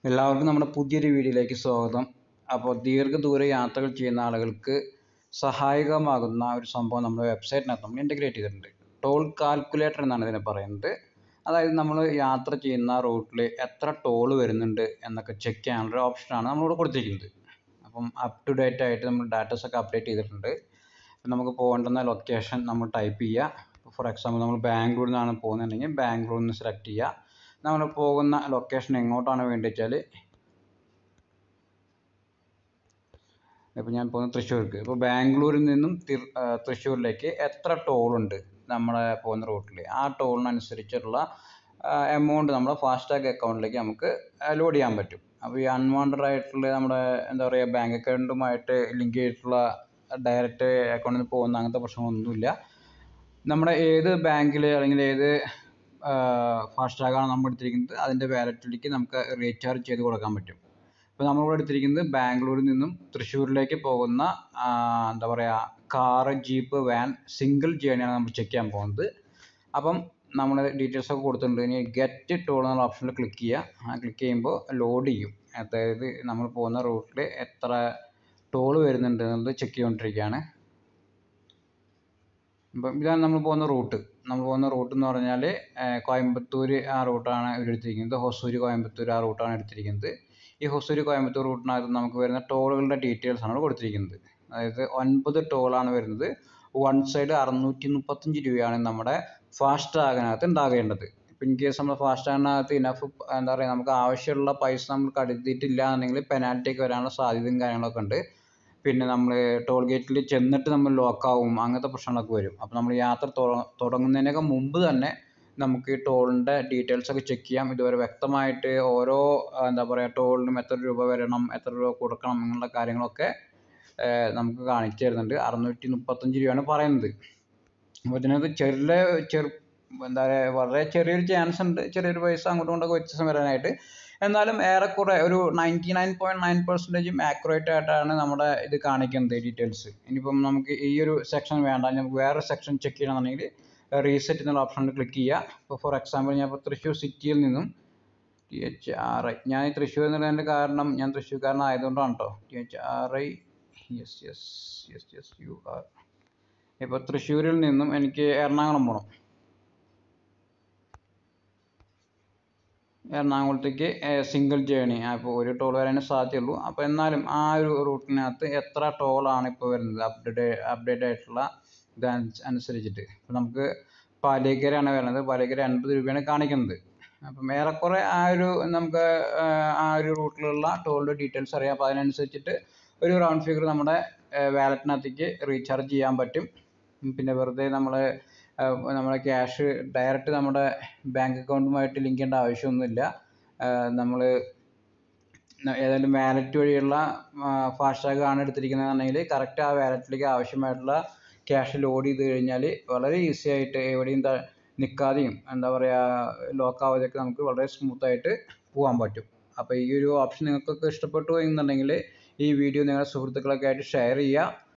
എല്ലാവർക്കും നമ്മുടെ പുതിയൊരു വീഡിയോയിലേക്ക് സ്വാഗതം അപ്പോൾ ദീർഘദൂര യാത്രകൾ ചെയ്യുന്ന ആളുകൾക്ക് സഹായകമാകുന്ന ഒരു സംഭവം നമ്മുടെ വെബ്സൈറ്റിനകത്ത് നമ്മൾ ഇൻ്റഗ്രേറ്റ് ചെയ്തിട്ടുണ്ട് ടോൾ കാൽക്കുലേറ്റർ എന്നാണ് ഇതിനെ പറയുന്നത് അതായത് നമ്മൾ യാത്ര ചെയ്യുന്ന റൂട്ടിൽ എത്ര ടോൾ വരുന്നുണ്ട് എന്നൊക്കെ ചെക്ക് ചെയ്യാനുള്ള ഒരു ഓപ്ഷനാണ് നമ്മളിവിടെ കൊടുത്തിരിക്കുന്നത് അപ്പം അപ് ടു ഡേറ്റ് ആയിട്ട് നമ്മൾ ഡാറ്റാസ് ഒക്കെ അപ്ഡേറ്റ് ചെയ്തിട്ടുണ്ട് അപ്പം നമുക്ക് പോകേണ്ടുന്ന ലൊക്കേഷൻ നമ്മൾ ടൈപ്പ് ചെയ്യുക ഫോർ എക്സാമ്പിൾ നമ്മൾ ബാംഗ്ലൂരിൽ നിന്നാണ് പോകുന്നുണ്ടെങ്കിൽ ബാംഗ്ലൂരിൽ നിന്ന് സെലക്ട് ചെയ്യുക നമ്മൾ പോകുന്ന ലൊക്കേഷൻ എങ്ങോട്ടാണ് വേണ്ടി വെച്ചാൽ ഇപ്പോൾ ഞാൻ പോകുന്നത് തൃശ്ശൂർക്ക് ഇപ്പോൾ ബാംഗ്ലൂരിൽ നിന്നും തിർ തൃശ്ശൂരിലേക്ക് എത്ര ടോളുണ്ട് നമ്മളെ പോകുന്ന റൂട്ടിൽ ആ ടോളിനനുസരിച്ചുള്ള എമൗണ്ട് നമ്മുടെ ഫാസ്ടാഗ് അക്കൗണ്ടിലേക്ക് നമുക്ക് ലോഡ് ചെയ്യാൻ പറ്റും അപ്പോൾ ഈ അൺവാണ്ടഡ് ആയിട്ടുള്ള നമ്മുടെ എന്താ പറയുക ബാങ്ക് അക്കൗണ്ടുമായിട്ട് ലിങ്ക് ചെയ്തിട്ടുള്ള ഡയറക്റ്റ് അക്കൗണ്ടിൽ നിന്ന് പോകുന്ന അങ്ങനത്തെ പ്രശ്നങ്ങളൊന്നുമില്ല നമ്മുടെ ഏത് ബാങ്കിൽ അല്ലെങ്കിൽ ഏത് ഫാസ്ടാഗാണ് നമ്മൾ എടുത്തിരിക്കുന്നത് അതിൻ്റെ വാലറ്റിലേക്ക് നമുക്ക് റീചാർജ് ചെയ്ത് കൊടുക്കാൻ പറ്റും ഇപ്പോൾ നമ്മളിവിടെ എടുത്തിരിക്കുന്നത് ബാംഗ്ലൂരിൽ നിന്നും തൃശ്ശൂരിലേക്ക് പോകുന്ന എന്താ പറയുക കാറ് ജീപ്പ് വാൻ സിംഗിൾ ജേണിയാണ് നമ്മൾ ചെക്ക് ചെയ്യാൻ പോകുന്നത് അപ്പം നമ്മൾ ഡീറ്റെയിൽസ് ഒക്കെ കൊടുത്തിട്ടുണ്ട് ഇനി ഗെറ്റ് ടോൾ എന്നുള്ള ഓപ്ഷനിൽ ക്ലിക്ക് ചെയ്യുക ആ ക്ലിക്ക് ചെയ്യുമ്പോൾ ലോഡ് ചെയ്യും അതായത് നമ്മൾ പോകുന്ന റൂട്ടിൽ എത്ര ടോൾ വരുന്നുണ്ട് എന്നുള്ളത് ചെക്ക് ചെയ്തുകൊണ്ടിരിക്കുകയാണ് ഇപ്പം ഇതാണ് നമ്മൾ പോകുന്ന റൂട്ട് നമ്മൾ പോകുന്ന റൂട്ട് എന്ന് പറഞ്ഞാൽ കോയമ്പത്തൂർ ആ റൂട്ടാണ് ഇവരെടുത്തിരിക്കുന്നത് ഹൊസൂര് കോയമ്പത്തൂർ ആ റൂട്ടാണ് എടുത്തിരിക്കുന്നത് ഈ ഹൊസൂര് കോയമ്പത്തൂർ റൂട്ടിനകത്ത് നമുക്ക് വരുന്ന ടോളുകളുടെ ഡീറ്റെയിൽസ് ആണ് കൊടുത്തിരിക്കുന്നത് അതായത് ഒൻപത് ടോളാണ് വരുന്നത് വൺ സൈഡ് അറുന്നൂറ്റി മുപ്പത്തഞ്ച് രൂപയാണ് നമ്മുടെ ഫാസ്ടാഗിനകത്ത് ഉണ്ടാകേണ്ടത് ഇപ്പം ഇൻ കേസ് നമ്മൾ ഫാസ്ടാഗിനകത്ത് ഇനഫ് എന്താ പറയുക നമുക്ക് ആവശ്യമുള്ള പൈസ നമ്മൾ കരുതിയിട്ടില്ല എന്നുണ്ടെങ്കിൽ പെനാൽറ്റി ഒക്കെ വരാനുള്ള സാധ്യതയും കാര്യങ്ങളൊക്കെ ഉണ്ട് പിന്നെ നമ്മൾ ടോൾ ഗേറ്റിൽ ചെന്നിട്ട് നമ്മൾ ലോക്കാവും അങ്ങനത്തെ പ്രശ്നങ്ങളൊക്കെ വരും അപ്പോൾ നമ്മൾ യാത്ര തുടങ്ങുന്നതിനൊക്കെ മുമ്പ് തന്നെ നമുക്ക് ഈ ടോളിൻ്റെ ഡീറ്റെയിൽസ് ഒക്കെ ചെക്ക് ചെയ്യാം ഇതുവരെ വ്യക്തമായിട്ട് ഓരോ എന്താ പറയുക ടോളിനും എത്ര രൂപ വരണം എത്ര രൂപ കൊടുക്കണം എന്നുള്ള കാര്യങ്ങളൊക്കെ നമുക്ക് കാണിച്ചു തരുന്നുണ്ട് അറുന്നൂറ്റി മുപ്പത്തഞ്ച് രൂപയാണ് പറയുന്നത് അപ്പോൾ ഇതിനകത്ത് ചെറിയ ചെറു എന്താ പറയുക വളരെ ചെറിയൊരു ചാൻസ് ഉണ്ട് ചെറിയൊരു പൈസ അങ്ങോട്ടും ഇങ്ങോട്ടൊക്കെ വ്യത്യാസം വരാനായിട്ട് എന്നാലും ഏറെക്കുറെ ഒരു നയൻറ്റി നയൻ പോയിൻറ്റ് നയൻ പെർസെൻറ്റേജും ആക്യുറേറ്റ് ആയിട്ടാണ് നമ്മുടെ ഇത് കാണിക്കുന്നത് ഡീറ്റെയിൽസ് ഇനിയിപ്പം നമുക്ക് ഈ ഒരു സെക്ഷൻ വേണ്ട നമുക്ക് വേറെ സെക്ഷൻ ചെക്ക് ചെയ്യണമെന്നുണ്ടെങ്കിൽ റീസെറ്റ് എന്നുള്ള ഓപ്ഷനിൽ ക്ലിക്ക് ചെയ്യുക ഇപ്പോൾ ഫോർ എക്സാമ്പിൾ ഞാൻ ഇപ്പോൾ തൃശ്ശൂർ സിറ്റിയിൽ നിന്നും ടി എച്ച് ആർ ഐ ഞാൻ ഈ തൃശ്ശൂർ എന്നുള്ളതിൻ്റെ കാരണം ഞാൻ തൃശ്ശൂർക്കാരനായതുകൊണ്ടാണ് കേട്ടോ T H R I yes yes yes yes U R ഇപ്പോൾ തൃശ്ശൂരിൽ നിന്നും എനിക്ക് എറണാകുളം പോകണം എറണാകുളത്തേക്ക് സിംഗിൾ ജേണി അപ്പോൾ ഒരു ടോൾ വരാനേ സാധ്യതയുള്ളൂ അപ്പോൾ എന്നാലും ആ ഒരു റൂട്ടിനകത്ത് എത്ര ടോളാണ് ഇപ്പോൾ വരുന്നത് അപ്ഡേറ്റ് അപ്ഡേറ്റ് ആയിട്ടുള്ള ഇത് അനുസരിച്ചിട്ട് ഇപ്പോൾ നമുക്ക് പാലേക്കരയാണ് വരുന്നത് പാലേക്കര എൺപത് രൂപയാണ് കാണിക്കുന്നത് അപ്പം ഏറെക്കുറെ ആ ഒരു നമുക്ക് ആ ഒരു റൂട്ടിലുള്ള ടോളിൻ്റെ ഡീറ്റെയിൽസ് അറിയാം അപ്പോൾ അതിനനുസരിച്ചിട്ട് ഒരു റൗണ്ട് ഫിഗർ നമ്മുടെ വാലറ്റിനകത്തേക്ക് റീചാർജ് ചെയ്യാൻ പറ്റും പിന്നെ വെറുതെ നമ്മൾ നമ്മുടെ ക്യാഷ് ഡയറക്റ്റ് നമ്മുടെ ബാങ്ക് അക്കൗണ്ടുമായിട്ട് ലിങ്ക് ചെയ്യേണ്ട ആവശ്യമൊന്നുമില്ല നമ്മൾ ഏതായാലും വാലറ്റ് വഴിയുള്ള ഫാസ്ടാഗ് ആണ് എടുത്തിരിക്കുന്നതെന്നുണ്ടെങ്കിൽ കറക്റ്റ് ആ വാലറ്റിലേക്ക് ആവശ്യമായിട്ടുള്ള ക്യാഷ് ലോഡ് ചെയ്ത് കഴിഞ്ഞാൽ വളരെ ഈസി ആയിട്ട് എവിടെയും നിൽക്കാതെയും എന്താ പറയുക ലോക്ക് ആവാതെയൊക്കെ നമുക്ക് വളരെ സ്മൂത്തായിട്ട് പോകാൻ പറ്റും അപ്പോൾ ഈ ഒരു ഓപ്ഷൻ നിങ്ങൾക്കൊക്കെ ഇഷ്ടപ്പെട്ടു എന്നുണ്ടെങ്കിൽ ഈ വീഡിയോ നിങ്ങളുടെ സുഹൃത്തുക്കളൊക്കെ ആയിട്ട് ഷെയർ ചെയ്യുക